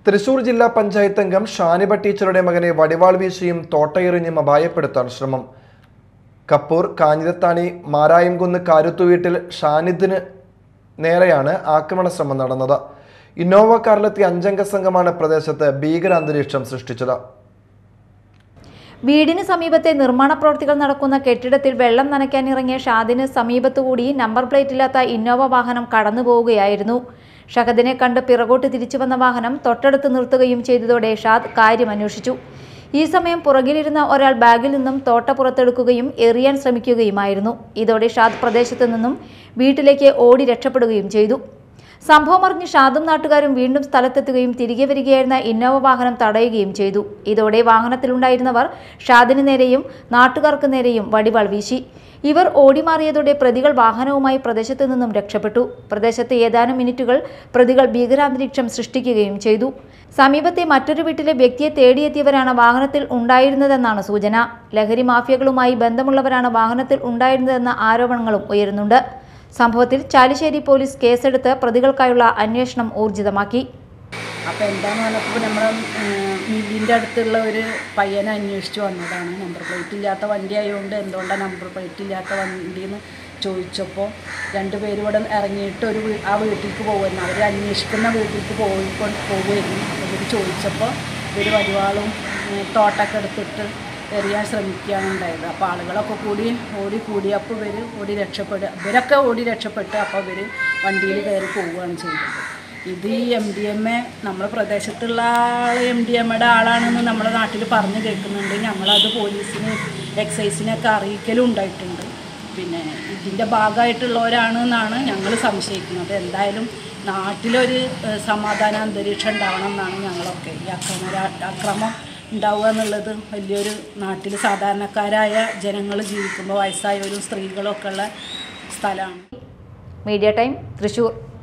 തൃശൂർ ജില്ലാ പഞ്ചായത്ത് അംഗം ഷാനിബ ടീച്ചറുടെ മകനെ വടിവാൾ വീശിയും തോട്ടയെറിഞ്ഞും അപായപ്പെടുത്താൻ ശ്രമം കപ്പൂർ കാഞ്ഞിരത്താണി മാരായംകുന്ന് കാരുത്തുവീട്ടിൽ ഷാനിദിന് നേരെയാണ് ആക്രമണ ശ്രമം നടന്നത് ഇന്നോവ കാറിലെത്തിയ അഞ്ചംഗ സംഘമാണ് പ്രദേശത്ത് ഭീകരാന്തരീക്ഷം സൃഷ്ടിച്ചത് വീടിന് സമീപത്തെ നിർമ്മാണ പ്രവൃത്തികൾ നടക്കുന്ന കെട്ടിടത്തിൽ വെള്ളം നനയ്ക്കാനിറങ്ങിയ ഷാദിന് സമീപത്തുകൂടി നമ്പർ പ്ലേറ്റില്ലാത്ത ഇന്നോവ വാഹനം കടന്നു പോവുകയായിരുന്നു ഷഹദിനെ കണ്ട് പിറകോട്ട് തിരിച്ചു വന്ന വാഹനം തൊട്ടടുത്ത് നിർത്തുകയും ചെയ്തതോടെ ഷാദ് കാര്യം അന്വേഷിച്ചു ഈ സമയം പുറകിലിരുന്ന ഒരാൾ ബാഗിൽ നിന്നും തോട്ട പുറത്തെടുക്കുകയും എറിയാൻ ശ്രമിക്കുകയുമായിരുന്നു ഇതോടെ ഷാദ് പ്രദേശത്ത് നിന്നും വീട്ടിലേക്ക് ഓടി രക്ഷപ്പെടുകയും ചെയ്തു സംഭവം അറിഞ്ഞ് ഷാദും നാട്ടുകാരും വീണ്ടും സ്ഥലത്തെത്തുകയും തിരികെ വരികയായിരുന്ന ഇന്നോവ വാഹനം തടയുകയും ചെയ്തു ഇതോടെ വാഹനത്തിലുണ്ടായിരുന്നവർ ഷാദിന് നേരെയും നാട്ടുകാർക്ക് നേരെയും വടിവാൾ വീശി ഇവർ ഓടിമാറിയതോടെ പ്രതികൾ വാഹനവുമായി പ്രദേശത്ത് നിന്നും രക്ഷപ്പെട്ടു പ്രദേശത്ത് ഏതാനും മിനിറ്റുകൾ പ്രതികൾ ഭീകരാന്തരീക്ഷം സൃഷ്ടിക്കുകയും ചെയ്തു സമീപത്തെ മറ്റൊരു വീട്ടിലെ വ്യക്തിയെ തേടിയെത്തിയവരാണ് വാഹനത്തിൽ ഉണ്ടായിരുന്നതെന്നാണ് സൂചന ലഹരി മാഫിയകളുമായി ബന്ധമുള്ളവരാണ് വാഹനത്തിൽ ഉണ്ടായിരുന്നതെന്ന ആരോപണങ്ങളും ഉയരുന്നുണ്ട് സംഭവത്തിൽ ചാലിശ്ശേരി പോലീസ് കേസെടുത്ത് പ്രതികൾക്കായുള്ള അന്വേഷണം ഊർജിതമാക്കി അപ്പോൾ എന്താന്ന് പറഞ്ഞപ്പോൾ നമ്മുടെ മില്ലിൻ്റെ അടുത്തുള്ള ഒരു പയ്യനെ അന്വേഷിച്ച് വന്നതാണ് നമ്പർ പ്ലേറ്റ് ഇല്ലാത്ത വണ്ടി ആയതുകൊണ്ട് എന്തുകൊണ്ടാണ് നമ്പർ പ്ലേറ്റ് ഇല്ലാത്ത വണ്ടിയെന്ന് ചോദിച്ചപ്പോൾ രണ്ട് പേരും ഇവിടെ ഇറങ്ങിയിട്ട് ഒരു വീ- ആ വീട്ടിലേക്ക് പോകുമായിരുന്നു അവർ അന്വേഷിക്കുന്ന വീട്ടിലേക്ക് പോയിക്കൊണ്ട് പോകുമായിരുന്നു അപ്പോൾ ഇവർ ചോദിച്ചപ്പോൾ ഇവർ വടിവാളും ഏ, തോട്ടൊക്കെ എടുത്തിട്ട് എറിയാൻ ശ്രമിക്കുകയാണ് ഉണ്ടായത് അപ്പോൾ ആളുകളൊക്കെ കൂടി ഓടി കൂടിയപ്പോൾ ഇവർ ഓടി രക്ഷപ്പെടുക ഇവരൊക്കെ ഓടി രക്ഷപ്പെട്ട് അപ്പോൾ ഇവർ വണ്ടിയിൽ കയറി പോവുകയാണ് ചെയ്തത് ഇത് ഈ എം ഡി എം എ നമ്മുടെ പ്രദേശത്തുള്ള ആൾ എം ഡി എം എയുടെ ആളാണെന്ന് നമ്മുടെ നാട്ടിൽ പറഞ്ഞു കേൾക്കുന്നുണ്ട് ഞങ്ങളത് പോലീസിന് എക്സൈസിനൊക്കെ അറിയിക്കലും ഉണ്ടായിട്ടുണ്ട് പിന്നെ ഇതിൻ്റെ ഭാഗമായിട്ടുള്ളവരാണ് എന്നാണ് ഞങ്ങൾ സംശയിക്കുന്നത് എന്തായാലും നാട്ടിലൊരു ഏഹ്, സമാധാന അന്തരീക്ഷം ഉണ്ടാവണം എന്നാണ് ഞങ്ങളൊക്കെ ഈ അക്രമ അക്രമം ഉണ്ടാവുക എന്നുള്ളത് വലിയൊരു നാട്ടിൽ സാധാരണക്കാരായ ജനങ്ങൾ ജീവിക്കുമ്പോൾ വയസ്സായവരും സ്ത്രീകളും ഒക്കെ ഉള്ള സ്ഥലമാണ് മീഡിയ ടൈം തൃശൂർ